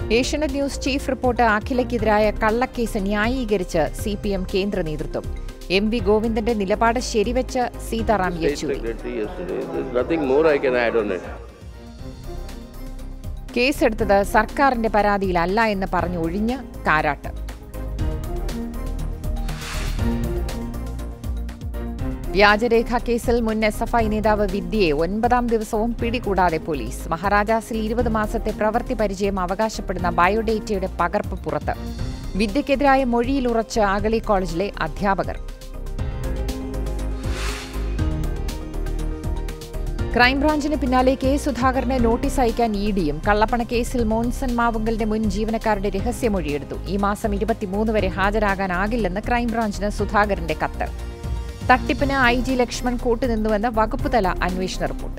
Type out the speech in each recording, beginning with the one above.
Asianet news chief reporter അഖിലയ്ക്കെതിരായ കള്ളക്കേസ് ന്യായീകരിച്ച് സി പി എം കേന്ദ്ര നേതൃത്വം എം വി ഗോവിന്ദന്റെ നിലപാട് ശരിവെച്ച് Sitaram State Yechury Secretary yesterday. There's nothing more I can add on it. കേസെടുത്തത് സർക്കാരിന്റെ പരാതിയിലല്ല എന്ന് പറഞ്ഞു ഒഴിഞ്ഞ് കാരാട്ട് വ്യാജരേഖ കേസിൽ മുൻ എസ് എഫ് ഐ നേതാവ് വിദ്യയെ ഒൻപതാം ദിവസവും പിടികൂടാതെ പോലീസ് മഹാരാജാസിൽ ഇരുപത് മാസത്തെ പ്രവൃത്തി പരിചയം അവകാശപ്പെടുന്ന ബയോഡേറ്റയുടെ പകർപ്പ് പുറത്ത് വിദ്യക്കെതിരായ മൊഴിയിലുറച്ച് അഗളി കോളേജിലെ അധ്യാപകർ ക്രൈംബ്രാഞ്ചിന് പിന്നാലെ കെ സുധാകരന് നോട്ടീസ് അയക്കാൻ ഇ ഡിയും കള്ളപ്പണ കേസിൽ മോൻസൺ മാവുങ്കലിന്റെ മുൻ ജീവനക്കാരുടെ രഹസ്യമൊഴിയെടുത്തു ഈ മാസം ഇരുപത്തിമൂന്ന് വരെ ഹാജരാകാനാകില്ലെന്ന് ക്രൈംബ്രാഞ്ചിന് സുധാകരന്റെ കത്ത് തട്ടിപ്പിന് ഐ ജി ലക്ഷ്മൺ കൂട്ടുനിന്നുവെന്ന് വകുപ്പുതല അന്വേഷണ റിപ്പോർട്ട്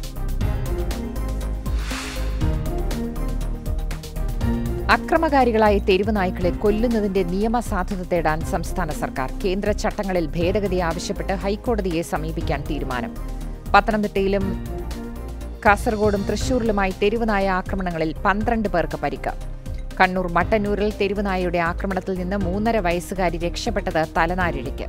അക്രമകാരികളായ തെരുവ് നായ്ക്കളെ കൊല്ലുന്നതിന്റെ നിയമസാധുത തേടാൻ സംസ്ഥാന സർക്കാർ കേന്ദ്ര ചട്ടങ്ങളിൽ ഭേദഗതി ആവശ്യപ്പെട്ട് ഹൈക്കോടതിയെ സമീപിക്കാൻ തീരുമാനം പത്തനംതിട്ടയിലും കാസർഗോഡും തൃശൂരിലുമായി തെരുവുനായ ആക്രമണങ്ങളിൽ പന്ത്രണ്ട് പേർക്ക് പരിക്ക് കണ്ണൂർ മട്ടന്നൂരിൽ തെരുവുനായയുടെ ആക്രമണത്തിൽ നിന്ന് മൂന്നര വയസ്സുകാരി രക്ഷപ്പെട്ടത് തലനാരിഴയ്ക്ക്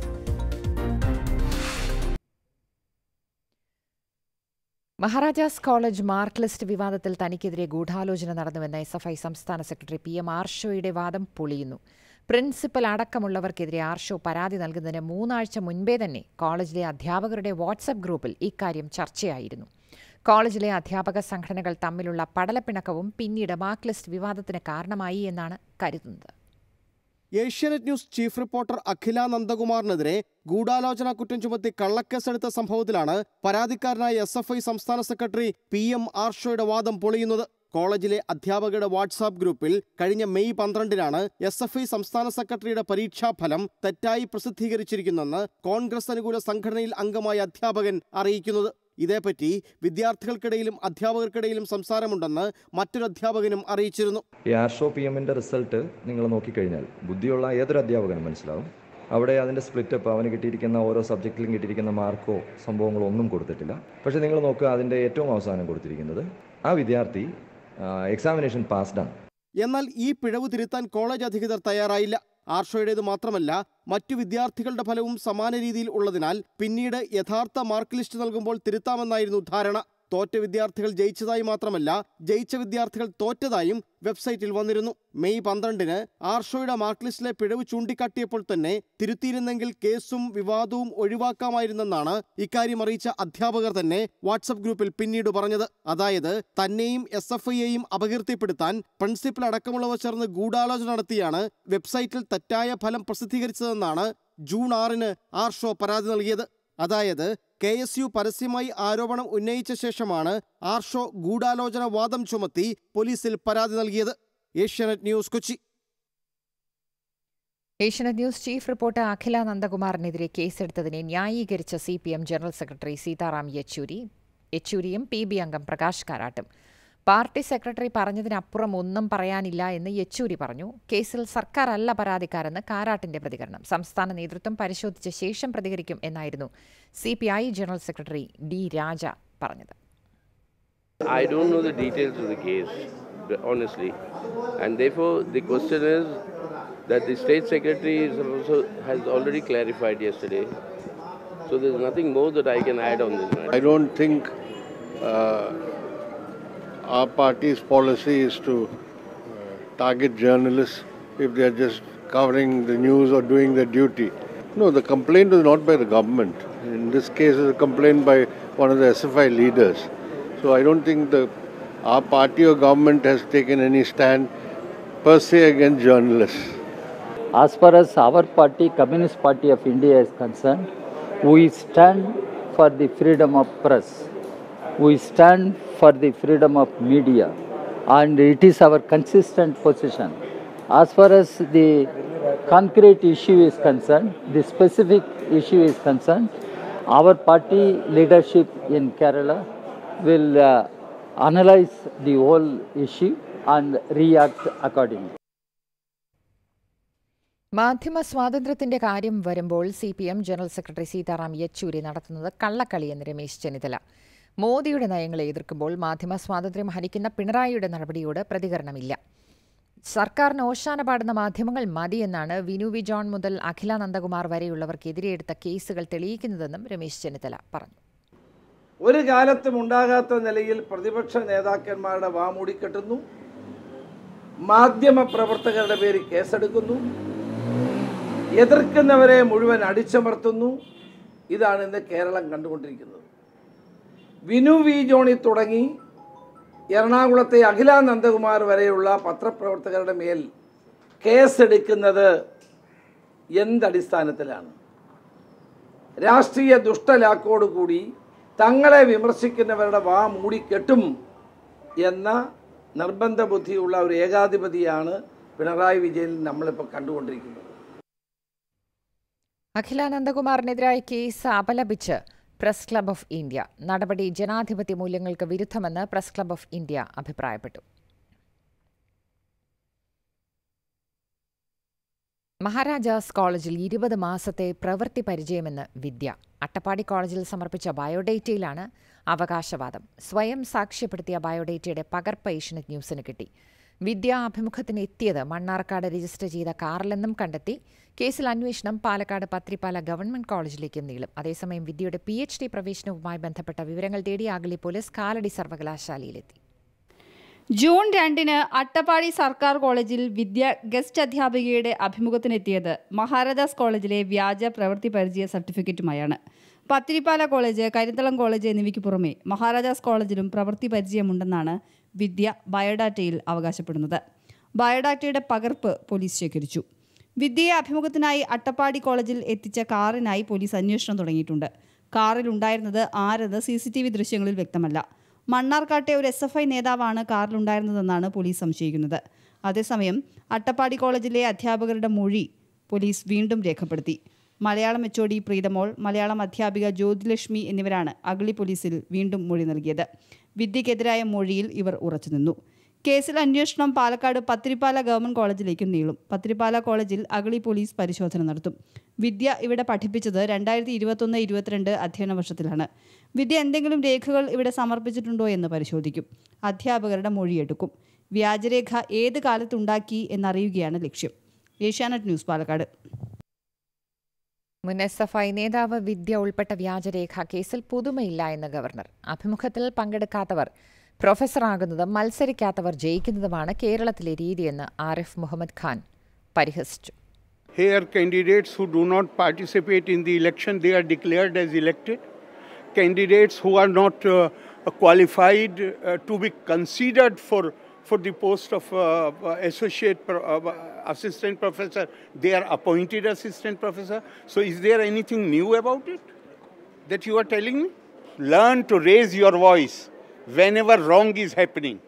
മഹാരാജാസ് കോളേജ് മാർക്ക് ലിസ്റ്റ് വിവാദത്തിൽ തനിക്കെതിരെ ഗൂഢാലോചന നടന്നുവെന്ന എസ് എഫ് ഐ സംസ്ഥാന സെക്രട്ടറി പി എം ആർഷോയുടെ വാദം പൊളിയുന്നു പ്രിൻസിപ്പൽ അടക്കമുള്ളവർക്കെതിരെ ആർഷോ പരാതി നൽകുന്നതിന് മൂന്നാഴ്ച മുൻപേ തന്നെ കോളേജിലെ അധ്യാപകരുടെ വാട്സപ്പ് ഗ്രൂപ്പിൽ ഇക്കാര്യം ചർച്ചയായിരുന്നു കോളേജിലെ അധ്യാപക സംഘടനകൾ തമ്മിലുള്ള പടലപ്പിണക്കവും പിന്നീട് മാർക്ക് ലിസ്റ്റ് വിവാദത്തിന് കാരണമായി എന്നാണ് കരുതുന്നത് Asianet news chief reporter Akhila നന്ദകുമാറിനെതിരെ ഗൂഢാലോചന കുറ്റം ചുമത്തി കള്ളക്കേസെടുത്ത സംഭവത്തിലാണ് പരാതിക്കാരനായ എസ് എഫ് ഐ സംസ്ഥാന സെക്രട്ടറി പി എം ആർഷോയുടെ വാദം പൊളിയുന്നത് കോളേജിലെ അധ്യാപകരുടെ വാട്സാപ്പ് ഗ്രൂപ്പിൽ കഴിഞ്ഞ മെയ് പന്ത്രണ്ടിനാണ് എസ് എഫ് ഐ സംസ്ഥാന സെക്രട്ടറിയുടെ പരീക്ഷാഫലം തെറ്റായി പ്രസിദ്ധീകരിച്ചിരിക്കുന്നെന്ന് കോൺഗ്രസ് അനുകൂല സംഘടനയിൽ അംഗമായ അധ്യാപകൻ അറിയിക്കുന്നത് ഇതേപ്പറ്റി വിദ്യാർത്ഥികൾക്കിടയിലും അധ്യാപകർക്കിടയിലും സംസാരമുണ്ടെന്ന് മറ്റൊരു അധ്യാപകനും അറിയിച്ചിരുന്നു ഈ ആർഷോ പി എമ്മിൻ്റെ റിസൾട്ട് നിങ്ങൾ നോക്കിക്കഴിഞ്ഞാൽ ബുദ്ധിയുള്ള ഏതൊരു അധ്യാപകനും മനസ്സിലാവും അവിടെ അതിൻ്റെ സ്പ്ലിറ്റപ്പ് അവന് കിട്ടിയിരിക്കുന്ന ഓരോ സബ്ജക്റ്റിലും കിട്ടിയിരിക്കുന്ന മാർക്കോ സംഭവങ്ങളോ ഒന്നും കൊടുത്തിട്ടില്ല പക്ഷേ നിങ്ങൾ നോക്കുക അതിൻ്റെ ഏറ്റവും അവസാനം കൊടുത്തിരിക്കുന്നത് ആ വിദ്യാർത്ഥി എക്സാമിനേഷൻ പാസ്ഡ് ആണ് എന്നാൽ ഈ പിഴവ് തിരുത്താൻ കോളേജ് അധികൃതർ തയ്യാറായില്ല ആർഷോയുടേത് മാത്രമല്ല മറ്റു വിദ്യാർത്ഥികളുടെ ഫലവും സമാന രീതിയിൽ ഉള്ളതിനാൽ പിന്നീട് യഥാർത്ഥ മാർക്ക് ലിസ്റ്റ് നൽകുമ്പോൾ തിരുത്താമെന്നായിരുന്നു ധാരണ തോറ്റ വിദ്യാർത്ഥികൾ ജയിച്ചതായി മാത്രമല്ല ജയിച്ച വിദ്യാർത്ഥികൾ തോറ്റതായും വെബ്സൈറ്റിൽ വന്നിരുന്നു മെയ് പന്ത്രണ്ടിന് ആർഷോയുടെ മാർക്ക് ലിസ്റ്റിലെ പിഴവ് ചൂണ്ടിക്കാട്ടിയപ്പോൾ തന്നെ തിരുത്തിയിരുന്നെങ്കിൽ കേസും വിവാദവും ഒഴിവാക്കാമായിരുന്നെന്നാണ് ഇക്കാര്യം അറിയിച്ച അധ്യാപകർ തന്നെ വാട്സപ്പ് ഗ്രൂപ്പിൽ പിന്നീട് പറഞ്ഞത് അതായത് തന്നെയും എസ് എഫ് ഐയെയും അപകീർത്തിപ്പെടുത്താൻ പ്രിൻസിപ്പൽ അടക്കമുള്ളവർ ചേർന്ന് ഗൂഢാലോചന നടത്തിയാണ് വെബ്സൈറ്റിൽ തെറ്റായ ഫലം പ്രസിദ്ധീകരിച്ചതെന്നാണ് ജൂൺ ആറിന് ആർഷോ പരാതി നൽകിയത് അതായത് കെ എസ് യു പരസ്യമായി ആരോപണം ഉന്നയിച്ച ശേഷമാണ് ആർഷോ ഗൂഢാലോചന വാദം ചുമത്തി പോലീസിൽ പരാതി നൽകിയത് Asianet news Kochi Asianet news chief reporter Akhila നന്ദകുമാറിനെതിരെ കേസെടുത്തതിനെ ന്യായീകരിച്ച C P M general secretary Sitaram Yechury യെച്ചൂരിയും പി ബി അംഗം പ്രകാശ് കാരാട്ടും പാർട്ടി സെക്രട്ടറി പറഞ്ഞതിനപ്പുറം ഒന്നും പറയാനില്ല എന്ന് യെച്ചൂരി പറഞ്ഞു കേസിൽ സർക്കാർ അല്ല പരാതിക്കാരെന്ന് കാരാട്ടിന്റെ പ്രതികരണം സംസ്ഥാന നേതൃത്വം പരിശോധിച്ച ശേഷം പ്രതികരിക്കും എന്നായിരുന്നു C P I general secretary D Raja പറഞ്ഞത് I don't know the details of the case, honestly. And therefore, the question is that the state secretary is also, has already clarified yesterday. So there's nothing more that I can add on this matter. I don't think uh, our party's policy is to uh, target journalists if they are just covering the news or doing their duty. No, the complaint was not by the government. In this case, it's a complaint by one of the SFI leaders. So I don't think the our party or government has taken any stand per se against journalists. As far as our party, Communist Party of India is concerned, we stand for the freedom of press. We stand for the freedom of media. And it is our consistent position. As far as the concrete issue is concerned, the specific issue is concerned, our party leadership in Kerala will uh, analyze the whole issue and react accordingly. മാധ്യമ സ്വാതന്ത്ര്യത്തിന്റെ കാര്യം വരുമ്പോൾ C P M general secretary Sitaram Yechury നടത്തുന്നത് കള്ളക്കളിയെന്ന് രമേശ് ചെന്നിത്തല മോദിയുടെ നയങ്ങളെ എതിർക്കുമ്പോൾ മാധ്യമ സ്വാതന്ത്ര്യം ഹനിക്കുന്ന പിണറായിയുടെ നടപടിയോട് പ്രതികരണമില്ല സർക്കാരിന് ഓശാന പാടുന്ന മാധ്യമങ്ങൾ മതിയെന്നാണ് വിനു വി ജോൺ മുതൽ അഖില നന്ദകുമാർ വരെയുള്ളവർക്കെതിരെ എടുത്ത കേസുകൾ തെളിയിക്കുന്നതെന്നും രമേശ് ചെന്നിത്തല പറഞ്ഞു ഒരു കാലത്തും ഉണ്ടാകാത്ത നിലയിൽ പ്രതിപക്ഷ നേതാക്കന്മാരുടെ വാമൂടി കെട്ടുന്നു മാധ്യമ പ്രവർത്തകരുടെ പേരിൽ കേസെടുക്കുന്നു എതിർക്കുന്നവരെ മുഴുവൻ അടിച്ചമർത്തുന്നു ഇതാണ് ഇന്ന് കേരളം കണ്ടുകൊണ്ടിരിക്കുന്നത് വിനു വി ജോണി തുടങ്ങി എറണാകുളത്തെ അഖില നന്ദകുമാർ വരെയുള്ള പത്രപ്രവർത്തകരുടെ മേൽ കേസെടുക്കുന്നത് എന്തടിസ്ഥാനത്തിലാണ് രാഷ്ട്രീയ ദുഷ്ടലാക്കോടുകൂടി തങ്ങളെ വിമർശിക്കുന്നവരുടെ വാ മൂടിക്കെട്ടും എന്ന നിർബന്ധ ബുദ്ധിയുള്ള ഒരു ഏകാധിപതിയാണ് പിണറായി വിജയൻ നമ്മളിപ്പോൾ കണ്ടുകൊണ്ടിരിക്കുന്നത് അഖില നന്ദകുമാറിനെതിരായ കേസ് അപലപിച്ച് പ്രസ് ക്ലബ് ഓഫ് ഇന്ത്യ നടപടി ജനാധിപത്യ മൂല്യങ്ങൾക്ക് വിരുദ്ധമെന്ന് പ്രസ് ക്ലബ് ഓഫ് ഇന്ത്യ അഭിപ്രായപ്പെട്ടു മഹാരാജാസ് കോളേജിൽ ഇരുപത് മാസത്തെ പ്രവൃത്തി പരിചയമെന്ന് വിദ്യ അട്ടപ്പാടി കോളേജിൽ സമർപ്പിച്ച ബയോഡേറ്റയിലാണ് അവകാശവാദം സ്വയം സാക്ഷ്യപ്പെടുത്തിയ ബയോഡേറ്റയുടെ പകർപ്പ് ഏഷ്യനെറ്റ് ന്യൂസിന് കിട്ടി വിദ്യ അഭിമുഖത്തിന് എത്തിയത് മണ്ണാർക്കാട് രജിസ്റ്റർ ചെയ്ത കാറിലെന്നും കണ്ടെത്തി കേസിൽ അന്വേഷണം പാലക്കാട് പത്രിപ്പാല ഗവൺമെന്റ് കോളേജിലേക്ക് നീളും അതേസമയം വിദ്യയുടെ പി എച്ച് ഡി പ്രവേശനവുമായി ബന്ധപ്പെട്ട വിവരങ്ങൾ തേടി ആഗലി പോലീസ് കാലടി സർവകലാശാലയിലെത്തി ജൂൺ രണ്ടിന് അട്ടപ്പാടി സർക്കാർ കോളേജിൽ വിദ്യ ഗസ്റ്റ് അധ്യാപികയുടെ അഭിമുഖത്തിനെത്തിയത് മഹാരാജാസ് കോളേജിലെ വ്യാജ പ്രവൃത്തി പരിചയ സർട്ടിഫിക്കറ്റുമായാണ് പത്തിരിപ്പാല കോളേജ് കരിന്തളം കോളേജ് എന്നിവയ്ക്ക് പുറമെ മഹാരാജാസ് കോളേജിലും പ്രവൃത്തി പരിചയമുണ്ടെന്നാണ് വിദ്യ ബയോഡാറ്റയിൽ അവകാശപ്പെടുന്നത് ബയോഡാറ്റയുടെ പകർപ്പ് പോലീസ് ശേഖരിച്ചു വിദ്യയെ അഭിമുഖത്തിനായി അട്ടപ്പാടി കോളേജിൽ എത്തിച്ച കാറിനായി പോലീസ് അന്വേഷണം തുടങ്ങിയിട്ടുണ്ട് കാറിൽ ഉണ്ടായിരുന്നത് ആരെന്ന് സി സി ടി വി ദൃശ്യങ്ങളിൽ വ്യക്തമല്ല മണ്ണാർക്കാട്ടെ ഒരു എസ് എഫ് ഐ നേതാവാണ് കാറിലുണ്ടായിരുന്നതെന്നാണ് പോലീസ് സംശയിക്കുന്നത് അതേസമയം അട്ടപ്പാടി കോളേജിലെ അധ്യാപകരുടെ മൊഴി പോലീസ് വീണ്ടും രേഖപ്പെടുത്തി Malayalam H O D Preethamol Malayalam അധ്യാപിക ജ്യോതിലക്ഷ്മി എന്നിവരാണ് അഗളി പോലീസിൽ വീണ്ടും മൊഴി നൽകിയത് വിദ്യക്കെതിരായ മൊഴിയിൽ ഇവർ ഉറച്ചുനിന്നു കേസിൽ അന്വേഷണം പാലക്കാട് പത്തിരിപ്പാല ഗവൺമെന്റ് കോളേജിലേക്കും നീളും പത്തിരിപ്പാല കോളേജിൽ അഗളി പോലീസ് പരിശോധന നടത്തും വിദ്യ ഇവിടെ പഠിപ്പിച്ചത് രണ്ടായിരത്തി ഇരുപത്തൊന്ന് ഇരുപത്തിരണ്ട് അധ്യയന വർഷത്തിലാണ് വിദ്യ എന്തെങ്കിലും രേഖകൾ ഇവിടെ സമർപ്പിച്ചിട്ടുണ്ടോ എന്ന് പരിശോധിക്കും അധ്യാപകരുടെ മൊഴിയെടുക്കും വ്യാജരേഖ ഏത് കാലത്തുണ്ടാക്കി എന്നറിയുകയാണ് ലക്ഷ്യം ഏഷ്യാനെറ്റ് ന്യൂസ് പാലക്കാട് മുൻ എസ് എഫ് ഐ നേതാവ് വിദ്യ ഉൾപ്പെട്ട വ്യാജരേഖ കേസിൽ പുതുമയില്ല എന്ന് ഗവർണർ അഭിമുഖത്തിൽ പങ്കെടുക്കാത്തവർ പ്രൊഫസറാകുന്നതും മത്സരിക്കാത്തവർ ജയിക്കുന്നതുമാണ് കേരളത്തിലെ രീതിയെന്ന് ആരിഫ് മുഹമ്മദ് ഖാൻ പരിഹസിച്ചു Here, candidates who do not participate in the election, they are declared as elected. Candidates who are not uh, qualified uh, to be considered for, for the post of uh, associate pro- uh, assistant professor, they are appointed assistant professor. So, is there anything new about it that you are telling me? Learn to raise your voice whenever wrong is happening.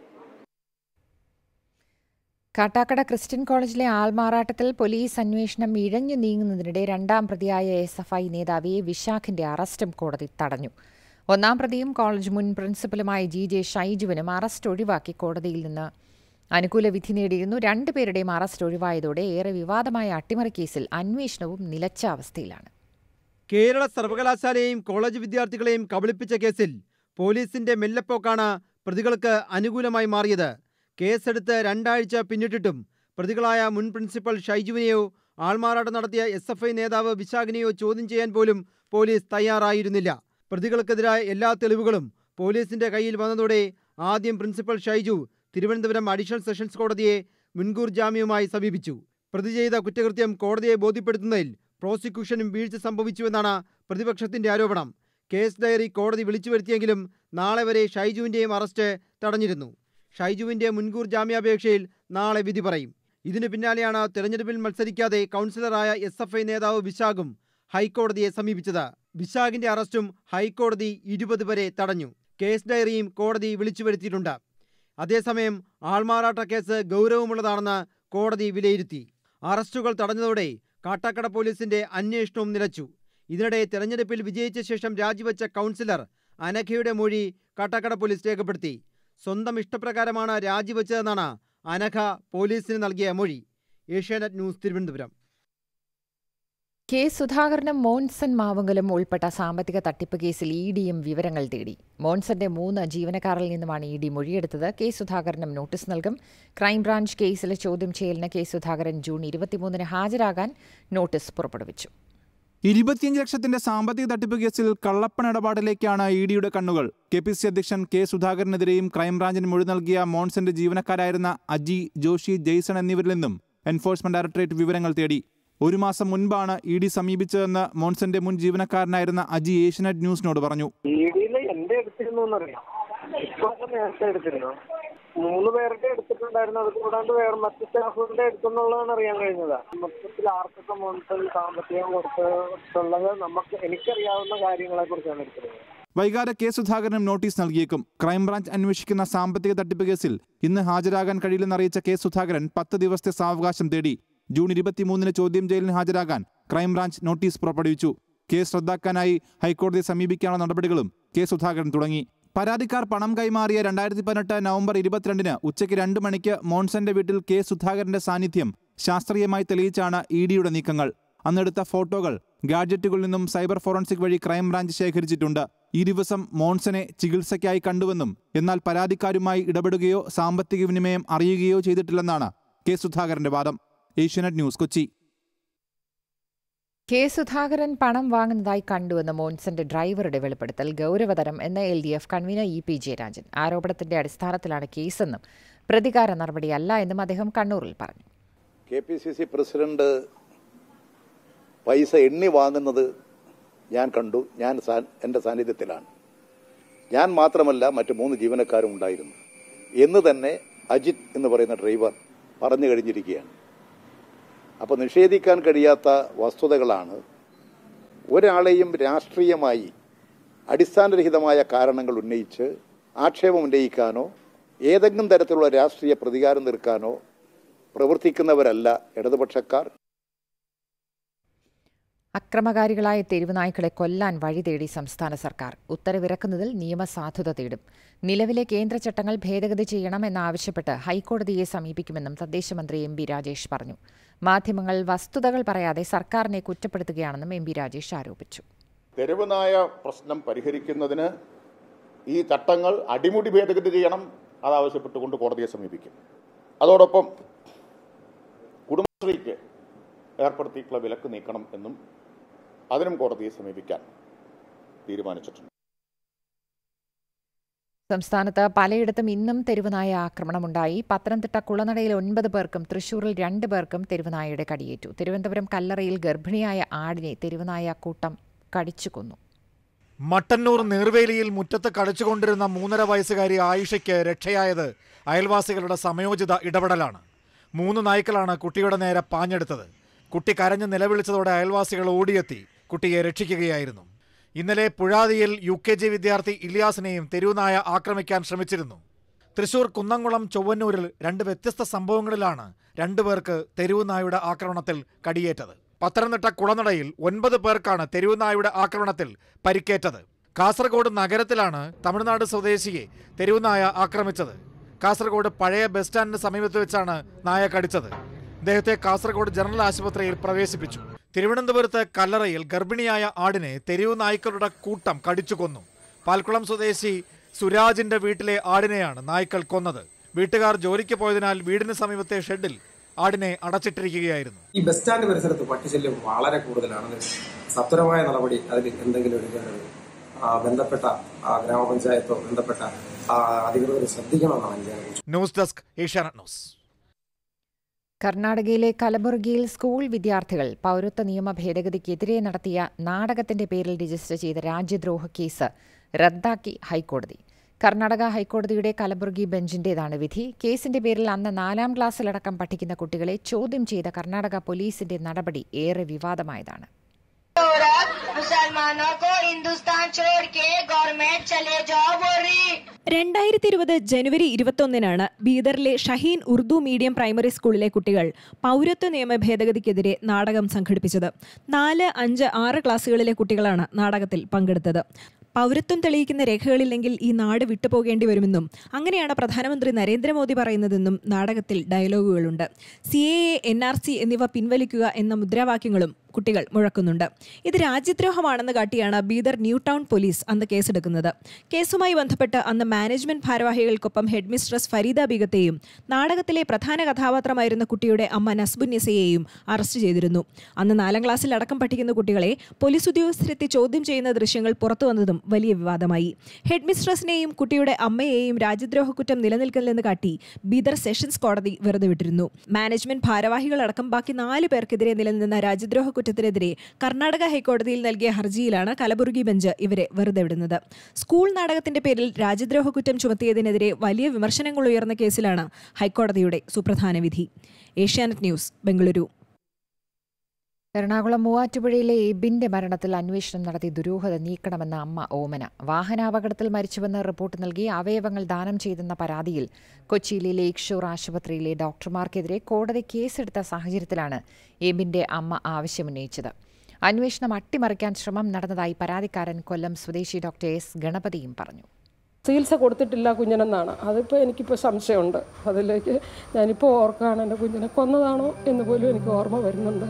Kattakada Christian കോളേജിലെ ആൾമാറാട്ടത്തിൽ police അന്വേഷണം ഇഴഞ്ഞു നീങ്ങുന്നതിനിടെ രണ്ടാം പ്രതിയായ S F I നേതാവ് A വിശാഖിന്റെ അറസ്റ്റും കോടതി തടഞ്ഞു ഒന്നാം പ്രതിയും കോളേജ് മുൻ പ്രിൻസിപ്പലുമായ ജി ജെ ഷൈജുവിനും അറസ്റ്റ് ഒഴിവാക്കി കോടതിയിൽ നിന്ന് അനുകൂല വിധി നേടിയിരുന്നു രണ്ടുപേരുടെയും അറസ്റ്റ് ഒഴിവായതോടെ ഏറെ വിവാദമായ അട്ടിമറി കേസിൽ അന്വേഷണവും നിലച്ച അവസ്ഥയിലാണ് കേരള സർവകലാശാലയെയും കോളേജ് വിദ്യാർത്ഥികളെയും കബളിപ്പിച്ച കേസിൽ പോലീസിന്റെ മെല്ലപ്പോക്കാണ് പ്രതികൾക്ക് അനുകൂലമായി മാറിയത് കേസെടുത്ത് രണ്ടാഴ്ച പിന്നിട്ടിട്ടും പ്രതികളായ മുൻ പ്രിൻസിപ്പൽ ഷൈജുവിനെയോ ആൾമാറാട്ടം നടത്തിയ എസ് എഫ് ഐ നേതാവ് വിശാഖിനെയോ ചോദ്യം ചെയ്യാൻ പോലും പോലീസ് തയ്യാറായിരുന്നില്ല പ്രതികൾക്കെതിരായ എല്ലാ തെളിവുകളും പോലീസിന്റെ കയ്യിൽ വന്നതോടെ ആദ്യം principal Shaiju Thiruvananthapuram additional sessions കോടതിയെ മുൻകൂർ ജാമ്യവുമായി സമീപിച്ചു പ്രതി ചെയ്ത കുറ്റകൃത്യം കോടതിയെ ബോധ്യപ്പെടുത്തുന്നതിൽ പ്രോസിക്യൂഷനും വീഴ്ച സംഭവിച്ചുവെന്നാണ് പ്രതിപക്ഷത്തിന്റെ ആരോപണം കേസ് ഡയറി കോടതി വിളിച്ചു വരുത്തിയെങ്കിലും നാളെ വരെ ഷൈജുവിന്റെയും അറസ്റ്റ് തടഞ്ഞിരുന്നു ഷൈജുവിന്റെ മുൻകൂർ ജാമ്യാപേക്ഷയിൽ നാളെ വിധി പറയും ഇതിനു പിന്നാലെയാണ് തെരഞ്ഞെടുപ്പിൽ മത്സരിക്കാതെ കൗൺസിലറായ എസ് എഫ് ഐ നേതാവ് വിശാഖും ഹൈക്കോടതിയെ സമീപിച്ചത് വിശാഖിന്റെ അറസ്റ്റും ഹൈക്കോടതി ഇരുപത് വരെ തടഞ്ഞു കേസ് ഡയറിയും കോടതി വിളിച്ചു വരുത്തിയിട്ടുണ്ട് അതേസമയം ആൾമാറാട്ട കേസ് ഗൗരവമുള്ളതാണെന്ന് കോടതി വിലയിരുത്തി അറസ്റ്റുകൾ തടഞ്ഞതോടെ കാട്ടാക്കട പോലീസിന്റെ അന്വേഷണവും നിലച്ചു ഇതിനിടെ തെരഞ്ഞെടുപ്പിൽ വിജയിച്ച ശേഷം രാജിവെച്ച കൗൺസിലർ അനഘയുടെ മൊഴി കാട്ടാക്കട പോലീസ് രേഖപ്പെടുത്തി സ്വന്തം ഇഷ്ടപ്രകാരമാണ് രാജിവെച്ചതെന്നാണ് അനഘ പോലീസിന് നൽകിയ മൊഴി ഏഷ്യാനെറ്റ് ന്യൂസ് തിരുവനന്തപുരം കെ സുധാകരനും മോൻസൺ മാവുങ്കലും ഉൾപ്പെട്ട സാമ്പത്തിക തട്ടിപ്പ് കേസിൽ ഇ ഡിയും വിവരങ്ങൾ തേടി മോൻസന്റെ മൂന്ന് ജീവനക്കാരിൽ നിന്നുമാണ് ഇ ഡി മൊഴിയെടുത്തത് കെ സുധാകരനും നോട്ടീസ് നൽകും ക്രൈംബ്രാഞ്ച് കേസിലെ ചോദ്യം ചെയ്യലിന് കെ സുധാകരൻ ജൂൺ ഇരുപത്തിമൂന്നിന് ഹാജരാകാൻ നോട്ടീസ് പുറപ്പെടുവിച്ചു ഇരുപത്തിയഞ്ച് ലക്ഷത്തിന്റെ സാമ്പത്തിക തട്ടിപ്പ് കേസിൽ കള്ളപ്പണ ഇടപാടിലേക്കാണ് ഇ ഡിയുടെ കണ്ണുകൾ കെ പി സി അധ്യക്ഷൻ കെ സുധാകരനെതിരെയും ക്രൈംബ്രാഞ്ചിന് മൊഴി നൽകിയ മോൺസന്റെ ജീവനക്കാരായിരുന്ന അജി ജോഷി ജെയ്സൺ എന്നിവരിൽ നിന്നും എൻഫോഴ്സ്മെന്റ് ഡയറക്ടറേറ്റ് വിവരങ്ങൾ തേടി ഒരു മാസം മുൻപാണ് ഇ ഡി സമീപിച്ചതെന്ന് മോൺസന്റെ മുൻ ജീവനക്കാരനായിരുന്ന അജി ഏഷ്യനെറ്റ് ന്യൂസിനോട് പറഞ്ഞു ഇ ഡിയില് എന്റെ എടുത്തിരുന്നു എന്നറിയാം ഇപ്പൊ നേരത്തെ എടുത്തിരുന്നു മൂന്ന് പേരുടെ എടുത്തിട്ടുണ്ടായിരുന്നു അത് കൂടാണ്ട് വേറെ മറ്റു സ്റ്റാഫുകളുടെ എടുത്തെന്നുള്ളതാണ് അറിയാൻ കഴിഞ്ഞത് മൊത്തത്തിൽ ആർക്കൊക്കെ മോണിറ്ററിൽ സാമ്പത്തികം കൊടുത്തിട്ടുള്ളത് നമുക്ക് എനിക്കറിയാവുന്ന കാര്യങ്ങളെ കുറിച്ചാണ് എടുത്തിരുന്നത് വൈകാതെ കെ സുധാകരനും നോട്ടീസ് നൽകിയേക്കും ക്രൈംബ്രാഞ്ച് അന്വേഷിക്കുന്ന സാമ്പത്തിക തട്ടിപ്പ് കേസിൽ ഇന്ന് ഹാജരാകാൻ കഴിയില്ലെന്നറിയിച്ച കെ സുധാകരൻ പത്ത് ദിവസത്തെ സാവകാശം തേടി ജൂൺ ഇരുപത്തിമൂന്നിന് ചോദ്യം ചെയ്യലിന് ഹാജരാകാൻ ക്രൈംബ്രാഞ്ച് നോട്ടീസ് പുറപ്പെടുവിച്ചു കേസ് റദ്ദാക്കാനായി ഹൈക്കോടതിയെ സമീപിക്കാനുള്ള നടപടികളും കെ സുധാകരൻ തുടങ്ങി പരാതിക്കാർ പണം കൈമാറിയ രണ്ടായിരത്തി പതിനെട്ട് നവംബർ ഇരുപത്തിരണ്ടിന് ഉച്ചയ്ക്ക് രണ്ട് മണിക്ക് മോൺസന്റെ വീട്ടിൽ കെ സുധാകരന്റെ സാന്നിധ്യം ശാസ്ത്രീയമായി തെളിയിച്ചാണ് ഇ ഡിയുടെ നീക്കങ്ങൾ അന്നെടുത്ത ഫോട്ടോകൾ ഗാഡ്ജറ്റുകളിൽ നിന്നും സൈബർ ഫോറൻസിക് വഴി ക്രൈംബ്രാഞ്ച് ശേഖരിച്ചിട്ടുണ്ട് ഈ ദിവസം മോൺസനെ ചികിത്സയ്ക്കായി കണ്ടുവെന്നും എന്നാൽ പരാതിക്കാരുമായി ഇടപെടുകയോ സാമ്പത്തിക വിനിമയം അറിയുകയോ ചെയ്തിട്ടില്ലെന്നാണ് കെ സുധാകരന്റെ വാദം ഏഷ്യാനെറ്റ് ന്യൂസ് കൊച്ചി കെ സുധാകരൻ പണം വാങ്ങുന്നതായി കണ്ടുവെന്ന് മോൻസന്റെ ഡ്രൈവറുടെ വെളിപ്പെടുത്തൽ ഗൗരവതരം എന്ന് L D F convener E P Jayarajan ആരോപണത്തിന്റെ അടിസ്ഥാനത്തിലാണ് കേസെന്നും പ്രതികാര നടപടിയല്ല എന്നും അദ്ദേഹം കണ്ണൂരിൽ പറഞ്ഞു K P C C president പൈസ എണ്ണി വാങ്ങുന്നത് ഞാൻ കണ്ടു ഞാൻ എൻ്റെ സാന്നിധ്യത്തിലാണ് ഞാൻ മാത്രമല്ല മറ്റു മൂന്ന് ജീവനക്കാരും ഉണ്ടായിരുന്നു എന്ന് തന്നെ അജിത് എന്ന് പറയുന്ന ഡ്രൈവർ പറഞ്ഞു കഴിഞ്ഞിരിക്കുകയാണ് അപ്പോൾ നിഷേധിക്കാൻ കഴിയാത്ത വസ്തുതകളാണ് ഒരാളെയും രാഷ്ട്രീയമായി അടിസ്ഥാനരഹിതമായ കാരണങ്ങൾ ഉന്നയിച്ച് ആക്ഷേപം ഉന്നയിക്കാനോ ഏതെങ്കിലും തരത്തിലുള്ള രാഷ്ട്രീയ പ്രതികാരം തീർക്കാനോ പ്രവർത്തിക്കുന്നവരല്ല ഇടതുപക്ഷക്കാർ അക്രമകാരികളായ തെരുവുനായ്ക്കളെ കൊല്ലാൻ വഴി തേടി സംസ്ഥാന സർക്കാർ ഉത്തരവിറക്കുന്നതിൽ നിയമസാധുത തേടും നിലവിലെ കേന്ദ്ര ചട്ടങ്ങൾ ഭേദഗതി ചെയ്യണമെന്നാവശ്യപ്പെട്ട് ഹൈക്കോടതിയെ സമീപിക്കുമെന്നും തദ്ദേശമന്ത്രി എം ബി രാജേഷ് പറഞ്ഞു മാധ്യമങ്ങൾ വസ്തുതകൾ പറയാതെ സർക്കാരിനെ കുറ്റപ്പെടുത്തുകയാണെന്നും എം ബി രാജേഷ് ആരോപിച്ചു തെരുവുനായ പ്രശ്നം പരിഹരിക്കുന്നതിന് ഈ ചട്ടങ്ങൾ അടിമുടി ഭേദഗതി ചെയ്യണം അതാവശ്യപ്പെട്ടുകൊണ്ട് കോടതിയെ സമീപിക്കും അതോടൊപ്പം കുടുംബശ്രീക്ക് ഏർപ്പെടുത്തിയിട്ടുള്ള വിലക്ക് നീക്കണം എന്നും അതിനും കോടതിയെ സമീപിക്കാൻ തീരുമാനിച്ചിട്ടുണ്ട് സംസ്ഥാനത്ത് പലയിടത്തും ഇന്നും തെരുവുനായ ആക്രമണമുണ്ടായി പത്തനംതിട്ട കുളനടയിൽ ഒൻപത് പേർക്കും തൃശൂരിൽ രണ്ട് പേർക്കും തെരുവുനായയുടെ കടിയേറ്റു തിരുവനന്തപുരം കല്ലറയിൽ ഗർഭിണിയായ ആടിനെ തെരുവുനായ കൂട്ടം കടിച്ചു കൊന്നു മട്ടന്നൂർ നീർവേലിയിൽ മുറ്റത്ത് കളിച്ചുകൊണ്ടിരുന്ന മൂന്നര വയസ്സുകാരി ആയിഷയ്ക്ക് രക്ഷയായത് അയൽവാസികളുടെ സമയോചിത ഇടപെടലാണ് മൂന്ന് നായ്ക്കളാണ് കുട്ടിയുടെ നേരെ പാഞ്ഞെടുത്തത് കുട്ടി കരഞ്ഞ് നിലവിളിച്ചതോടെ അയൽവാസികൾ ഓടിയെത്തി കുട്ടിയെ രക്ഷിക്കുകയായിരുന്നു ഇന്നലെ പുഴാതിയിൽ യു കെ ജി വിദ്യാർത്ഥി ഇലിയാസിനെയും തെരുവുനായ ആക്രമിക്കാൻ ശ്രമിച്ചിരുന്നു തൃശൂർ കുന്നംകുളം ചൊവ്വന്നൂരിൽ രണ്ട് വ്യത്യസ്ത സംഭവങ്ങളിലാണ് രണ്ടുപേർക്ക് തെരുവുനായുടെ ആക്രമണത്തിൽ കടിയേറ്റത് പത്തനംതിട്ട കുളനടയിൽ ഒൻപത് പേർക്കാണ് തെരുവുനായുടെ ആക്രമണത്തിൽ പരിക്കേറ്റത് കാസർഗോഡ് നഗരത്തിലാണ് തമിഴ്നാട് സ്വദേശിയെ തെരുവുനായ ആക്രമിച്ചത് കാസർഗോഡ് പഴയ ബസ് സ്റ്റാൻഡിന് സമീപത്ത് വെച്ചാണ് നായ കടിച്ചത് അദ്ദേഹത്തെ കാസർഗോഡ് ജനറൽ ആശുപത്രിയിൽ പ്രവേശിപ്പിച്ചു തിരുവനന്തപുരത്ത് കല്ലറയിൽ ഗർഭിണിയായ ആടിനെ തെരുവു നായ്ക്കളുടെ കൂട്ടം കടിച്ചു കൊന്നു പാൽക്കുളം സ്വദേശി സുരാജിന്റെ വീട്ടിലെ ആടിനെയാണ് നായ്ക്കൾ കൊന്നത് വീട്ടുകാർ ജോലിക്ക് പോയതിനാൽ വീടിന് സമീപത്തെ ഷെഡിൽ ആടിനെ അടച്ചിട്ടിരിക്കുകയായിരുന്നു ഈ ബസ് സ്റ്റാൻഡ് പരിസരത്ത് പട്ടിശല്യം വളരെ കൂടുതലാണ് സത്വരമായ നടപടി അതിൽ എന്തെങ്കിലും എടുക്കേണ്ടത് ആ, ബന്ധപ്പെട്ട ആ, ഗ്രാമപഞ്ചായത്തോ ബന്ധപ്പെട്ട ആ, അധികൃതർ ശ്രദ്ധിക്കണമെന്നാണ് എനിക്ക് ന്യൂസ് ഡെസ്ക് ഏഷ്യാനെറ്റ് ന്യൂസ് കർണാടകയിലെ കലബുർഗിയിൽ സ്കൂൾ വിദ്യാർത്ഥികൾ പൗരത്വ നിയമ ഭേദഗതിക്കെതിരെ നടത്തിയ നാടകത്തിന്റെ പേരിൽ രജിസ്റ്റർ ചെയ്ത രാജ്യദ്രോഹ കേസ് റദ്ദാക്കി ഹൈക്കോടതി കർണാടക ഹൈക്കോടതിയുടെ കലബുർഗി ബെഞ്ചിന്റേതാണ് വിധി കേസിന്റെ പേരിൽ അന്ന് നാലാം ക്ലാസ്സിലടക്കം പഠിക്കുന്ന കുട്ടികളെ ചോദ്യം ചെയ്ത കർണാടക പോലീസിന്റെ നടപടി ഏറെ വിവാദമായതാണ് मुसलमानों को हिंदुस्तान छोड़ के गवर्नमेंट चले जाओ बोल रही രണ്ടായിരത്തി ഇരുപത് ജനുവരി ഇരുപത്തൊന്നിനാണ് ബീദറിലെ ഷഹീൻ ഉറുദു മീഡിയം പ്രൈമറി സ്കൂളിലെ കുട്ടികൾ പൗരത്വ നിയമ ഭേദഗതിക്കെതിരെ നാടകം സംഘടിപ്പിച്ചത് നാല് അഞ്ച് ആറ് ക്ലാസ്സുകളിലെ കുട്ടികളാണ് നാടകത്തിൽ പങ്കെടുത്തത് പൗരത്വം തെളിയിക്കുന്ന രേഖകളില്ലെങ്കിൽ ഈ നാട് വിട്ടുപോകേണ്ടി വരുമെന്നും അങ്ങനെയാണ് പ്രധാനമന്ത്രി നരേന്ദ്രമോദി പറയുന്നതെന്നും നാടകത്തിൽ ഡയലോഗുകളുണ്ട് C A N R C എന്നിവ പിൻവലിക്കുക എന്ന മുദ്രാവാക്യങ്ങളും കുട്ടികൾ മുഴക്കുന്നുണ്ട് ഇത് രാജ്യദ്രോഹമാണെന്ന് കാട്ടിയാണ് ബീദർ ന്യൂ ടൗൺ പോലീസ് അന്ന് കേസെടുക്കുന്നത് കേസുമായി ബന്ധപ്പെട്ട് അന്ന് മാനേജ്മെന്റ് ഭാരവാഹികൾക്കൊപ്പം ഹെഡ് മിസ്ട്രസ് ഫരീദ ബീഗത്തെയും നാടകത്തിലെ പ്രധാന കഥാപാത്രമായിരുന്ന കുട്ടിയുടെ അമ്മ നസ്ബുന്നിസയെയും അറസ്റ്റ് ചെയ്തിരുന്നു അന്ന് നാലാം ക്ലാസ്സിൽ അടക്കം പഠിക്കുന്ന കുട്ടികളെ പോലീസ് ഉദ്യോഗസ്ഥരെത്തി ചോദ്യം ചെയ്യുന്ന ദൃശ്യങ്ങൾ പുറത്തു വന്നതും വലിയ വിവാദമായി ഹെഡ് മിസ്ട്രസിനെയും കുട്ടിയുടെ അമ്മയെയും രാജ്യദ്രോഹ കുറ്റം നിലനിൽക്കില്ലെന്ന് കാട്ടി ബീദർ സെഷൻസ് കോടതി വെറുതെ വിട്ടിരുന്നു മാനേജ്മെന്റ് ഭാരവാഹികളടക്കം ബാക്കി നാല് പേർക്കെതിരെ നിലനിന്ന രാജ്യദ്രോഹ കുറ്റത്തിനെതിരെ കർണാടക ഹൈക്കോടതിയിൽ നൽകിയ ഹർജിയിലാണ് കലബുർഗി ബെഞ്ച് ഇവരെ വെറുതെ വിടുന്നത് സ്കൂൾ നാടകത്തിന്റെ പേരിൽ രാജ്യദ്രോഹ കുറ്റം ചുമത്തിയതിനെതിരെ വലിയ വിമർശനങ്ങൾ ഉയർന്ന കേസിലാണ് ഹൈക്കോടതിയുടെ സുപ്രധാന വിധി ഏഷ്യാനെറ്റ് ന്യൂസ് ബംഗളൂരു എറണാകുളം മൂവാറ്റുപുഴയിലെ എബിന്റെ മരണത്തിൽ അന്വേഷണം നടത്തി ദുരൂഹത നീക്കണമെന്ന അമ്മ ഓമന വാഹനാപകടത്തിൽ മരിച്ചുവെന്ന് റിപ്പോർട്ട് നൽകി അവയവങ്ങൾ ദാനം ചെയ്തെന്ന പരാതിയിൽ കൊച്ചിയിലെ ലേക്ക് ഷോർ ആശുപത്രിയിലെ ഡോക്ടർമാർക്കെതിരെ കോടതി കേസെടുത്ത സാഹചര്യത്തിലാണ് എബിന്റെ അമ്മ ആവശ്യമുന്നയിച്ചത് അന്വേഷണം അട്ടിമറിക്കാൻ ശ്രമം നടന്നതായി പരാതിക്കാരൻ കൊല്ലം സ്വദേശി ഡോക്ടർ എസ് ഗണപതിയും പറഞ്ഞു ചികിത്സ കൊടുത്തിട്ടില്ല കുഞ്ഞിനെന്നാണ് അതിപ്പോൾ എനിക്കിപ്പോൾ സംശയമുണ്ട് അതിലേക്ക് ഞാനിപ്പോൾ ഓർക്കുകയാണ് എൻ്റെ കുഞ്ഞിനെ കൊന്നതാണോ എന്ന് പോലും എനിക്ക് ഓർമ്മ വരുന്നുണ്ട്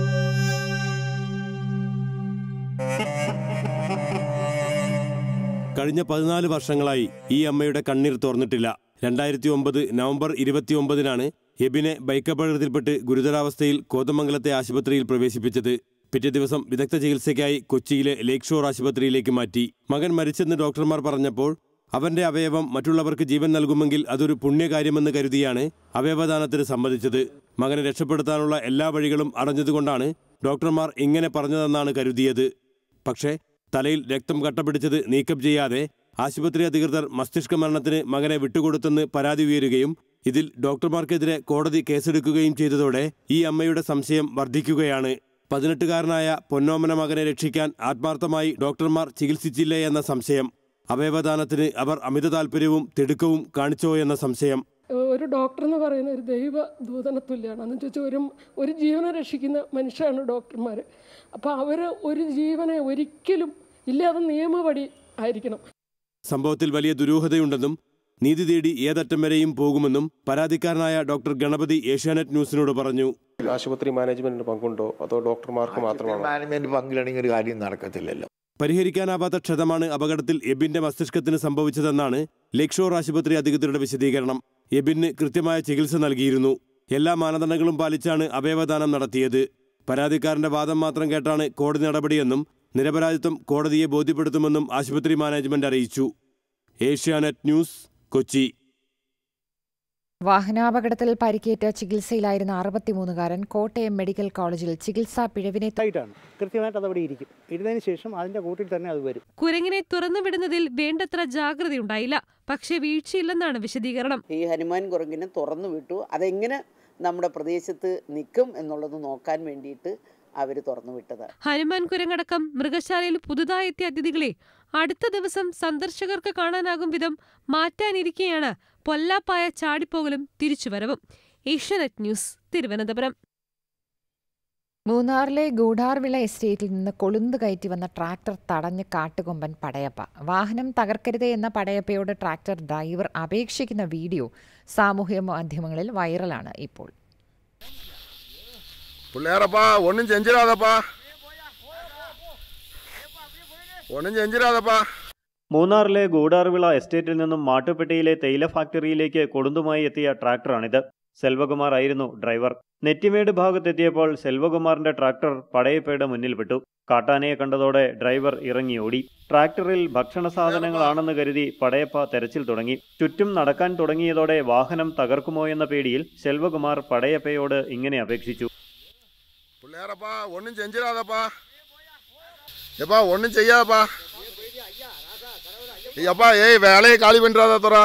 കഴിഞ്ഞ പതിനാല് വർഷങ്ങളായി ഈ അമ്മയുടെ കണ്ണീർ തുറന്നിട്ടില്ല രണ്ടായിരത്തി ഒമ്പത് നവംബർ ഇരുപത്തിയൊമ്പതിനാണ് എബിനെ ബൈക്കപകടത്തിൽപ്പെട്ട് ഗുരുതരാവസ്ഥയിൽ കോതമംഗലത്തെ ആശുപത്രിയിൽ പ്രവേശിപ്പിച്ചത് പിറ്റേ ദിവസം വിദഗ്ധ ചികിത്സയ്ക്കായി കൊച്ചിയിലെ ലേക്ക് ഷോർ ആശുപത്രിയിലേക്ക് മാറ്റി മകൻ മരിച്ചെന്ന് ഡോക്ടർമാർ പറഞ്ഞപ്പോൾ അവന്റെ അവയവം മറ്റുള്ളവർക്ക് ജീവൻ നൽകുമെങ്കിൽ അതൊരു പുണ്യകാര്യമെന്ന് കരുതിയാണ് അവയവദാനത്തിന് സമ്മതിച്ചത് മകനെ രക്ഷപ്പെടുത്താനുള്ള എല്ലാ വഴികളും അടഞ്ഞതുകൊണ്ടാണ് ഡോക്ടർമാർ ഇങ്ങനെ പറഞ്ഞതെന്നാണ് കരുതിയത് പക്ഷേ തലയിൽ രക്തം കട്ടപിടിച്ചത് നീക്കം ചെയ്യാതെ ആശുപത്രി അധികൃതർ മസ്തിഷ്ക മരണത്തിന് മകനെ വിട്ടുകൊടുത്തെന്ന് പരാതി ഉയരുകയും ഇതിൽ ഡോക്ടർമാർക്കെതിരെ കോടതി കേസെടുക്കുകയും ചെയ്തതോടെ ഈ അമ്മയുടെ സംശയം വർദ്ധിക്കുകയാണ് പതിനെട്ടുകാരനായ പൊന്നോമന മകനെ രക്ഷിക്കാൻ ആത്മാർത്ഥമായി ഡോക്ടർമാർ ചികിത്സിച്ചില്ലേ എന്ന സംശയം അവയവദാനത്തിന് അവർ അമിത താൽപ്പര്യവും തിടുക്കവും കാണിച്ചോ എന്ന സംശയം ഒരു ഡോക്ടർ എന്ന് പറയുന്ന ഒരു ദൈവ ദൂതന തുല്യമാണ് എന്ന് വെച്ചാൽ ഒരു ഒരു ജീവനെ രക്ഷിക്കുന്ന മനുഷ്യരാണ് ഡോക്ടർമാർ അപ്പോൾ അവർ ഒരു ജീവനെ ഒരിക്കലും ഇല്ലാതെ നിയമപടി ആയിരിക്കണം സംഭവത്തിൽ വലിയ ദുരൂഹതയുണ്ടെന്നും നീതി തേടി ഏതറ്റം വരെയും പോകുമെന്നും പരാതിക്കാരനായ ഡോക്ടർ ഗണപതി ഏഷ്യാനെറ്റ് ന്യൂസിനോട് പറഞ്ഞു ആശുപത്രി മാനേജ്മെന്റിന് പങ്കുണ്ടോ അതോ ഡോക്ടർമാർക്ക് മാത്രമാണോ മാനേജ്മെന്റ് പങ്കിലാണെങ്കിൽ ഒരു കാര്യം നടക്കത്തില്ലല്ലോ പരിഹരിക്കാനാവാത്ത ക്ഷതമാണ് അപകടത്തിൽ എബിന്റെ മസ്തിഷ്കത്തിന് സംഭവിച്ചതെന്നാണ് ലേക്ഷോർ ആശുപത്രി അധികൃതരുടെ വിശദീകരണം എബിന് കൃത്യമായ ചികിത്സ നൽകിയിരുന്നു എല്ലാ മാനദണ്ഡങ്ങളും പാലിച്ചാണ് അവയവദാനം നടത്തിയത് പരാതിക്കാരന്റെ വാദം മാത്രം കേട്ടാണ് കോടതി നടപടിയെന്നും നിരപരാധിത്വം കോടതിയെ ബോധ്യപ്പെടുത്തുമെന്നും ആശുപത്രി മാനേജ്മെന്റ് അറിയിച്ചു ഏഷ്യാനെറ്റ് ന്യൂസ് കൊച്ചി വാഹനാപകടത്തിൽ പരിക്കേറ്റ് ചികിത്സയിലായിരുന്ന അറുപത്തിമൂന്നുകാരൻ കോട്ടയം മെഡിക്കൽ കോളേജിൽ ചികിത്സാ പിഴവിനെ ആയിട്ടാണ് കൃത്യമായിട്ട് അത് അവിടെ ഇരിക്കും ഇരുന്നതിന് ശേഷം അതിന്റെ കൂട്ടിൽ തന്നെ അത് വരും കുരങ്ങിനെ തുറന്നു വിടുന്നതിൽ വേണ്ടത്ര ജാഗ്രതയുണ്ടായില്ല പക്ഷേ വീഴ്ചയില്ലെന്നാണ് വിശദീകരണം ഈ ഹനുമാൻ കുരങ്ങിനെ തുറന്നു വിട്ടു അതെങ്ങനെ നമ്മുടെ പ്രദേശത്ത് നിൽക്കും എന്നുള്ളത് നോക്കാൻ വേണ്ടിയിട്ട് അവർ തുറന്നു വിട്ടതാണ് ഹനുമാൻ കുരങ്ങടക്കം മൃഗശാലയിൽ പുതുതായി എത്തിയ അതിഥികളെ അടുത്ത ദിവസം സന്ദർശകർക്ക് കാണാനാകും വിധം മാറ്റാനിരിക്കെയാണ് പൊല്ലാപ്പായ ചാടിപ്പോകലും തിരിച്ചുവരവും ഏഷ്യാനെറ്റ് ന്യൂസ് തിരുവനന്തപുരം മൂന്നാറിലെ ഗൂഢാർവിള എസ്റ്റേറ്റിൽ നിന്ന് കൊളുന്ത് കയറ്റി വന്ന ട്രാക്ടർ തടഞ്ഞ് കാട്ടുകൊമ്പൻ പടയപ്പ വാഹനം തകർക്കരുതേ എന്ന പടയപ്പയോട് ട്രാക്ടർ ഡ്രൈവർ അപേക്ഷിക്കുന്ന വീഡിയോ സാമൂഹ്യ മാധ്യമങ്ങളിൽ വൈറലാണ് ഇപ്പോൾ பிள்ளையாரப்பா ஒன்றும் செஞ்சிடாதப்பா ഒന്നും ചെഞ്ചിരാതപ്പാ മൂന്നാറിലെ ഗൂഡാർവിള എസ്റ്റേറ്റിൽ നിന്നും മാട്ടുപ്പെട്ടിയിലെ തേയില ഫാക്ടറിയിലേക്ക് കൊളുന്തുമായി എത്തിയ ട്രാക്ടറാണിത് സെൽവകുമാർ ആയിരുന്നു ഡ്രൈവർ നെറ്റിമേട് ഭാഗത്തെത്തിയപ്പോൾ സെൽവകുമാറിന്റെ ട്രാക്ടർ പടയപ്പയുടെ മുന്നിൽപ്പെട്ടു കാട്ടാനയെ കണ്ടതോടെ ഡ്രൈവർ ഇറങ്ങി ഓടി ട്രാക്ടറിൽ ഭക്ഷണ സാധനങ്ങളാണെന്ന് കരുതി പടയപ്പ തെരച്ചിൽ തുടങ്ങി ചുറ്റും നടക്കാൻ തുടങ്ങിയതോടെ വാഹനം തകർക്കുമോ എന്ന പേടിയിൽ സെൽവകുമാർ പടയപ്പയോട് ഇങ്ങനെ അപേക്ഷിച്ചു പിള്ളേരപ്പാ ഒന്നും ചെഞ്ചിരാതപ്പാ எப்பா ஒன்றும் செய்யாதப்பா ஐயப்பா ஏய் வேலையை காலி பண்ணுறாதா துறா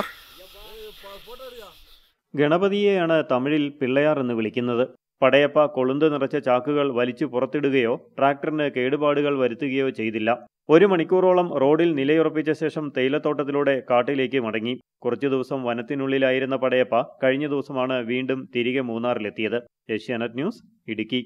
ഗണപതിയെയാണ് തമിഴിൽ പിള്ളയാർ എന്ന് വിളിക്കുന്നത് പടയപ്പ കൊളുന്ത് നിറച്ച ചാക്കുകൾ വലിച്ചു പുറത്തിടുകയോ ട്രാക്ടറിന് കേടുപാടുകൾ വരുത്തുകയോ ചെയ്തില്ല ഒരു മണിക്കൂറോളം റോഡിൽ നിലയുറപ്പിച്ച ശേഷം തേയിലത്തോട്ടത്തിലൂടെ കാട്ടിലേക്ക് മടങ്ങി കുറച്ചു ദിവസം വനത്തിനുള്ളിലായിരുന്ന പടയപ്പ കഴിഞ്ഞ ദിവസമാണ് വീണ്ടും തിരികെ മൂന്നാറിലെത്തിയത് ഏഷ്യാനെറ്റ് ന്യൂസ് ഇടുക്കി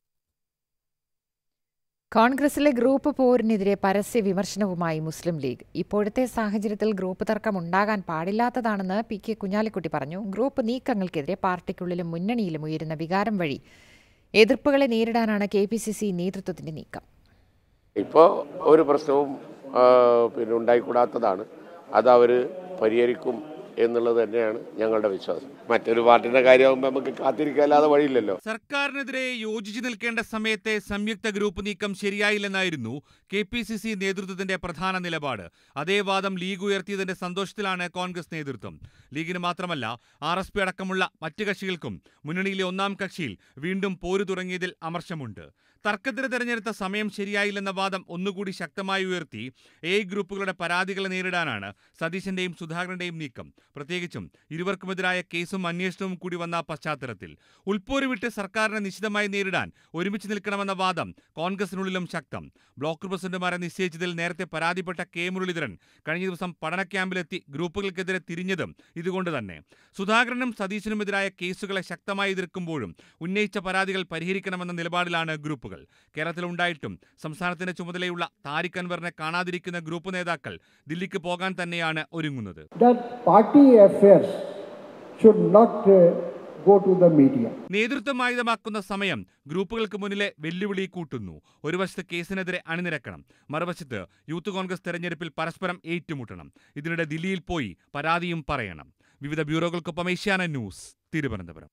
കോൺഗ്രസിലെ ഗ്രൂപ്പ് പോരിനെതിരെ പരസ്യ വിമർശനവുമായി മുസ്ലിം ലീഗ് ഇപ്പോഴത്തെ സാഹചര്യത്തിൽ ഗ്രൂപ്പ് തർക്കം ഉണ്ടാകാൻ പാടില്ലാത്തതാണെന്ന് പി കെ കുഞ്ഞാലിക്കുട്ടി പറഞ്ഞു ഗ്രൂപ്പ് നീക്കങ്ങൾക്കെതിരെ പാർട്ടിക്കുള്ളിലും മുന്നണിയിലും ഉയരുന്ന വികാരം വഴി എതിർപ്പുകളെ നേരിടാനാണ് കെ പി സി സി നേതൃത്വത്തിന്റെ നീക്കം ഇപ്പോൾ ഒരു പ്രശ്നവും ആ, പിന്നെ ഉണ്ടായിക്കൂടാത്തതാണ് അത് അവർ പരിഹരിക്കും എന്നുള്ളത് തന്നെയാണ് ഞങ്ങളുടെ വിശ്വാസം മറ്റൊരു പാർട്ടിയുടെ കാര്യമാകുമ്പോൾ നമുക്ക് കാത്തിരിക്കാല്ലാതെ വഴിയില്ലല്ലോ സർക്കാരിനെതിരെ യോജിച്ചു നിൽക്കേണ്ട സമയത്തെ സംയുക്ത ഗ്രൂപ്പ് നീക്കം ശരിയായില്ലെന്നായിരുന്നു കെ പി സി സി നേതൃത്വത്തിന്റെ പ്രധാന നിലപാട് അതേ വാദം ലീഗ് ഉയർത്തിയതിന്റെ സന്തോഷത്തിലാണ് കോൺഗ്രസ് നേതൃത്വം ലീഗിന് മാത്രമല്ല ആർ എസ് പി അടക്കമുള്ള മറ്റ് കക്ഷികൾക്കും മുന്നണിയിലെ ഒന്നാം കക്ഷിയിൽ വീണ്ടും പോരു തുടങ്ങിയതിൽ അമർശമുണ്ട് തർക്കത്തിന് തെരഞ്ഞെടുത്ത സമയം ശരിയായില്ലെന്ന വാദം ഒന്നുകൂടി ശക്തമായി ഉയർത്തി എ ഗ്രൂപ്പുകളുടെ പരാതികളെ നേരിടാനാണ് സതീശന്റെയും സുധാകരന്റെയും നീക്കം പ്രത്യേകിച്ചും ഇരുവർക്കുമെതിരായ കേസും അന്വേഷണവും കൂടി വന്ന പശ്ചാത്തലത്തിൽ ഉൾപ്പോര് വിട്ട് സർക്കാരിനെ നിശിതമായി നേരിടാൻ ഒരുമിച്ച് നിൽക്കണമെന്ന വാദം കോൺഗ്രസിനുള്ളിലും ശക്തം ബ്ലോക്ക് പ്രസിഡന്റുമാരെ നിശ്ചയിച്ചതിൽ നേരത്തെ പരാതിപ്പെട്ട കെ മുരളീധരൻ കഴിഞ്ഞ ദിവസം പഠന ക്യാമ്പിലെത്തി ഗ്രൂപ്പുകൾക്കെതിരെ തിരിഞ്ഞതും ഇതുകൊണ്ട് തന്നെ സുധാകരനും സതീശനുമെതിരായ കേസുകളെ ശക്തമായി എതിർക്കുമ്പോഴും ഉന്നയിച്ച പരാതികൾ പരിഹരിക്കണമെന്ന നിലപാടിലാണ് ഗ്രൂപ്പുകൾ കേരളത്തിലുണ്ടായിട്ടും സംസ്ഥാനത്തിന്റെ ചുമതലയുള്ള താരിഖ് അൻവറിനെ കാണാതിരിക്കുന്ന ഗ്രൂപ്പ് നേതാക്കൾ ദില്ലിക്ക് പോകാൻ തന്നെയാണ് ഒരുങ്ങുന്നത് that party affairs should not uh, go to the media. നേതൃത്വം ആയുധമാക്കുന്ന സമയം ഗ്രൂപ്പുകൾക്ക് മുന്നിലെ വെല്ലുവിളി കൂട്ടുന്നു ഒരു വശത്ത് കേസിനെതിരെ അണിനിരക്കണം മറുവശത്ത് യൂത്ത് കോൺഗ്രസ് തെരഞ്ഞെടുപ്പിൽ പരസ്പരം ഏറ്റുമുട്ടണം ഇതിനിടെ ദില്ലിയിൽ പോയി പരാതിയും പറയണം വിവിധ ബ്യൂറോകൾക്കൊപ്പം ഏഷ്യാന ന്യൂസ് തിരുവനന്തപുരം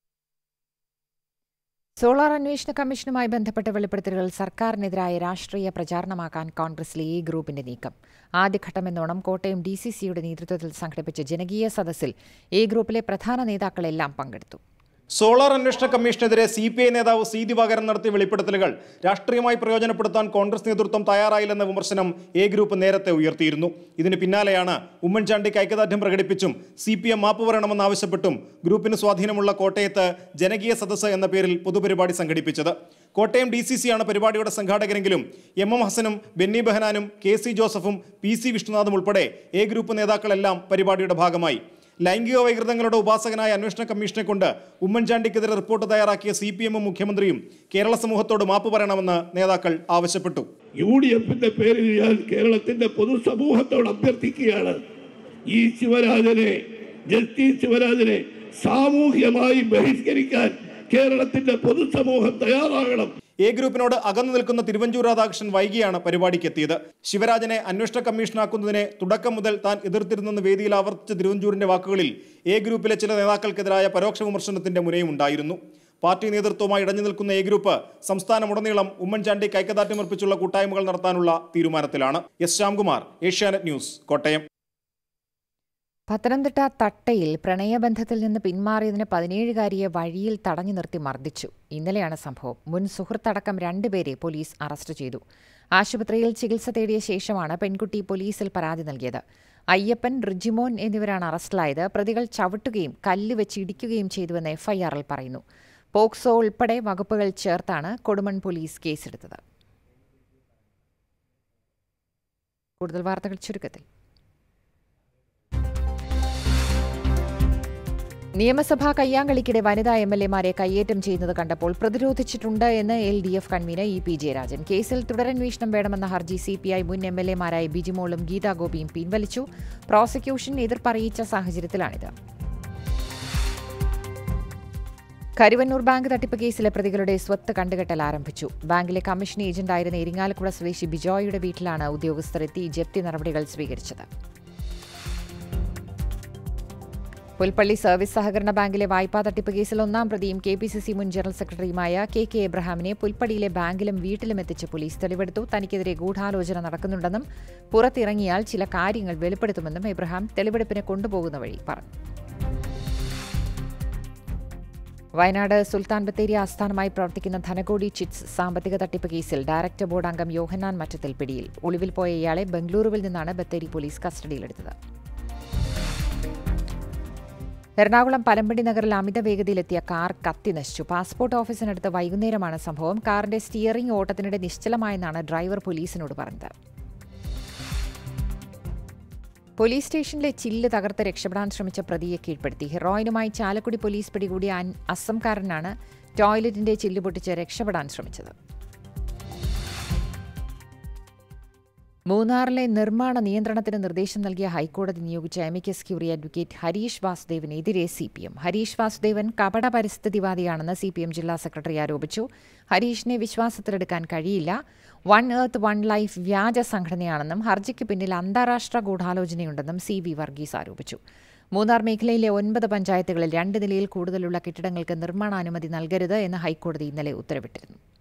സോളാർ അന്വേഷണ കമ്മീഷനുമായി ബന്ധപ്പെട്ട വെളിപ്പെടുത്തലുകൾ സർക്കാരിനെതിരായ രാഷ്ട്രീയ പ്രചാരണമാക്കാൻ കോൺഗ്രസിലെ ഈ ഗ്രൂപ്പിന്റെ നീക്കം ആദ്യഘട്ടമെന്നോണം കോട്ടയം ഡി സി സിയുടെ നേതൃത്വത്തിൽ സംഘടിപ്പിച്ച ജനകീയ സദസ്സിൽ ഈ ഗ്രൂപ്പിലെ പ്രധാന നേതാക്കളെല്ലാം പങ്കെടുത്തു സോളാർ അന്വേഷണ കമ്മീഷനെതിരെ സി പി ഐ നേതാവ് സി ദിവാകരൻ നടത്തിയ വെളിപ്പെടുത്തലുകൾ രാഷ്ട്രീയമായി പ്രയോജനപ്പെടുത്താൻ കോൺഗ്രസ് നേതൃത്വം തയ്യാറായില്ലെന്ന വിമർശനം എ ഗ്രൂപ്പ് നേരത്തെ ഉയർത്തിയിരുന്നു ഇതിന് പിന്നാലെയാണ് ഉമ്മൻചാണ്ടിക്ക് ഐക്യദാർഢ്യം പ്രകടിപ്പിച്ചും സി പി എം മാപ്പ് പറയണമെന്നാവശ്യപ്പെട്ടും ഗ്രൂപ്പിന് സ്വാധീനമുള്ള കോട്ടയത്ത് ജനകീയ സദസ്സ് എന്ന പേരിൽ പൊതുപരിപാടി സംഘടിപ്പിച്ചത് കോട്ടയം ഡി സി സിയാണ് പരിപാടിയുടെ സംഘാടകരെങ്കിലും എം എം ഹസനും ബെന്നി ബെഹനാനും കെ സി ജോസഫും പി സി വിഷ്ണുനാഥും ഉൾപ്പെടെ എ ഗ്രൂപ്പ് നേതാക്കളെല്ലാം പരിപാടിയുടെ ഭാഗമായി ലൈംഗിക വൈകൃതങ്ങളുടെ ഉപാസകനായ അന്വേഷണ കമ്മീഷനെ കൊണ്ട് ഉമ്മൻചാണ്ടിക്കെതിരെ റിപ്പോർട്ട് തയ്യാറാക്കിയ സി പി എമ്മും മുഖ്യമന്ത്രിയും കേരള സമൂഹത്തോട് മാപ്പ് പറയണമെന്ന് നേതാക്കൾ ആവശ്യപ്പെട്ടു യു ഡി എഫിന്റെ പേരിൽ ഞാൻ കേരളത്തിന്റെ പൊതുസമൂഹത്തോട് അഭ്യർത്ഥിക്കുകയാണ് ഈ ശിവരാജനെ ജസ്റ്റിസ് ശിവരാജനെ സാമൂഹ്യമായി ബഹിഷ്കരിക്കാൻ കേരളത്തിന്റെ പൊതുസമൂഹം തയ്യാറാകണം എ ഗ്രൂപ്പിനോട് അകന്നു നിൽക്കുന്ന തിരുവഞ്ചൂർ രാധാകൃഷ്ണൻ വൈകിയാണ് പരിപാടിക്ക് എത്തിയത് ശിവരാജനെ അന്വേഷണ കമ്മീഷനാക്കുന്നതിനെ തുടക്കം മുതൽ താൻ എതിർത്തിരുന്നെന്ന് വേദിയിൽ ആവർത്തിച്ച തിരുവഞ്ചൂരിന്റെ വാക്കുകളിൽ എ ഗ്രൂപ്പിലെ ചില നേതാക്കൾക്കെതിരായ പരോക്ഷ വിമർശനത്തിന്റെ മുനയും ഉണ്ടായിരുന്നു പാർട്ടി നേതൃത്വവുമായി ഇടഞ്ഞു നിൽക്കുന്ന എ ഗ്രൂപ്പ് സംസ്ഥാനമുടനീളം ഉമ്മൻചാണ്ടി കൈക്കദാർഢ്യമർപ്പിച്ചുള്ള കൂട്ടായ്മകൾ നടത്താനുള്ള തീരുമാനത്തിലാണ് എസ് ശ്യാംകുമാർ ഏഷ്യാനെറ്റ് ന്യൂസ് കോട്ടയം പത്തനംതിട്ട തട്ടയിൽ പ്രണയബന്ധത്തിൽ നിന്ന് പിന്മാറിയതിന് പതിനേഴുകാരിയെ വഴിയിൽ തടഞ്ഞു നിർത്തി മർദ്ദിച്ചു ഇന്നലെയാണ് സംഭവം മുൻ സുഹൃത്തടക്കം രണ്ടുപേരെ പോലീസ് അറസ്റ്റ് ചെയ്തു ആശുപത്രിയിൽ ചികിത്സ തേടിയ ശേഷമാണ് പെൺകുട്ടി പോലീസിൽ പരാതി നൽകിയത് അയ്യപ്പൻ റിജിമോൻ എന്നിവരാണ് അറസ്റ്റിലായത് പ്രതികൾ ചവിട്ടുകയും കല്ല് വെച്ച് ഇടിക്കുകയും ചെയ്തുവെന്ന് എഫ്ഐആറിൽ പറയുന്നു പോക്സോ ഉൾപ്പെടെ വകുപ്പുകൾ ചേർത്താണ് കൊടുമൺ പോലീസ് കേസെടുത്തത് കൂടുതൽ വാർത്തകൾ ചുരുക്കത്തിൽ നിയമസഭാ കയ്യാങ്കളിക്കിടെ വനിതാ എം എൽ എമാരെ കയ്യേറ്റം ചെയ്യുന്നത് കണ്ടപ്പോൾ പ്രതിരോധിച്ചിട്ടുണ്ട് എന്ന് L D F convener E P Jayarajan കേസിൽ തുടരന്വേഷണം വേണമെന്ന ഹർജി സി പി ഐ മുൻ എം എൽ എമാരായ ബിജിമോളും ഗീതാ ഗോപിയും പിൻവലിച്ചു പ്രോസിക്യൂഷൻ എതിർപ്പറിയിച്ച സാഹചര്യത്തിലാണിത് കരുവന്നൂർ ബാങ്ക് തട്ടിപ്പ് കേസിലെ പ്രതികളുടെ സ്വത്ത് കണ്ടുകെട്ടൽ ആരംഭിച്ചു ബാങ്കിലെ കമ്മീഷൻ ഏജന്റായിരുന്ന ഇരിങ്ങാലക്കുട സ്വദേശി ബിജോയുടെ വീട്ടിലാണ് ഉദ്യോഗസ്ഥർ എത്തി ജപ്തി നടപടികൾ സ്വീകരിച്ചത് പുൽപ്പള്ളി സർവീസ് സഹകരണ ബാങ്കിലെ വായ്പാ തട്ടിപ്പ് കേസിൽ ഒന്നാം പ്രതിയും കെ പി സി സി മുൻ ജനറൽ സെക്രട്ടറിയുമായ കെ കെ എബ്രഹാമിനെ പുൽപ്പള്ളിയിലെ ബാങ്കിലും വീട്ടിലും എത്തിച്ച് പോലീസ് തെളിവെടുത്തു തനിക്കെതിരെ ഗൂഢാലോചന നടക്കുന്നുണ്ടെന്നും പുറത്തിറങ്ങിയാൽ ചില കാര്യങ്ങൾ വെളിപ്പെടുത്തുമെന്നും എബ്രഹാം തെളിവെടുപ്പിന് കൊണ്ടുപോകുന്ന വഴി പറഞ്ഞു വയനാട് സുൽത്താൻ ബത്തേരി ആസ്ഥാനമായി പ്രവർത്തിക്കുന്ന ധനകോടി ചിറ്റ്സ് സാമ്പത്തിക തട്ടിപ്പ് കേസിൽ ഡയറക്ടർ ബോർഡ് അംഗം യോഹന്നാൻ മറ്റത്തിൽ പിടിയിൽ ഒളിവിൽ പോയ ഇയാളെ ബംഗളൂരുവിൽ നിന്നാണ് ബത്തേരി പോലീസ് കസ്റ്റഡിയിലെടുത്തത് എറണാകുളം പനമ്പടി നഗറിൽ അമിത വേഗതയിലെത്തിയ കാർ കത്തി നശിച്ചു പാസ്പോർട്ട് ഓഫീസിനടുത്ത് വൈകുന്നേരമാണ് സംഭവം കാറിന്റെ സ്റ്റിയറിംഗ് ഓട്ടത്തിനിടെ നിശ്ചലമായെന്നാണ് ഡ്രൈവർ പോലീസിനോട് പറഞ്ഞത് പോലീസ് സ്റ്റേഷനിലെ ചില്ല് തകർത്ത് രക്ഷപ്പെടാൻ ശ്രമിച്ച പ്രതിയെ കീഴ്പ്പെടുത്തി ഹെറോയിനുമായി ചാലക്കുടി പോലീസ് പിടികൂടിയ അൻ- അസംകാരനാണ് ടോയ്ലറ്റിന്റെ ചില്ല് പൊട്ടിച്ച് രക്ഷപ്പെടാൻ ശ്രമിച്ചത് മൂന്നാറിലെ നിർമ്മാണ നിയന്ത്രണത്തിന് നിർദ്ദേശം നൽകിയ ഹൈക്കോടതി നിയോഗിച്ച എമിക്കസ് ക്യൂറി അഡ്വക്കേറ്റ് ഹരീഷ് വാസുദേവനെതിരെ C P M Harish Vasudevan കപട പരിസ്ഥിതിവാദിയാണെന്ന് സി പി എം ജില്ലാ സെക്രട്ടറി ആരോപിച്ചു ഹരീഷിനെ വിശ്വാസത്തിലെടുക്കാൻ കഴിയില്ല വൺ എർത്ത് വൺ ലൈഫ് വ്യാജ സംഘടനയാണെന്നും ഹർജിക്ക് പിന്നിൽ അന്താരാഷ്ട്ര ഗൂഢാലോചനയുണ്ടെന്നും സി വി വർഗീസ് ആരോപിച്ചു മൂന്നാർ മേഖലയിലെ ഒൻപത് പഞ്ചായത്തുകളിൽ രണ്ട് നിലയിൽ കൂടുതലുള്ള കെട്ടിടങ്ങൾക്ക് നിർമ്മാണാനുമതി നൽകരുത് എന്ന് ഹൈക്കോടതി ഇന്നലെ ഉത്തരവിട്ടിരുന്നു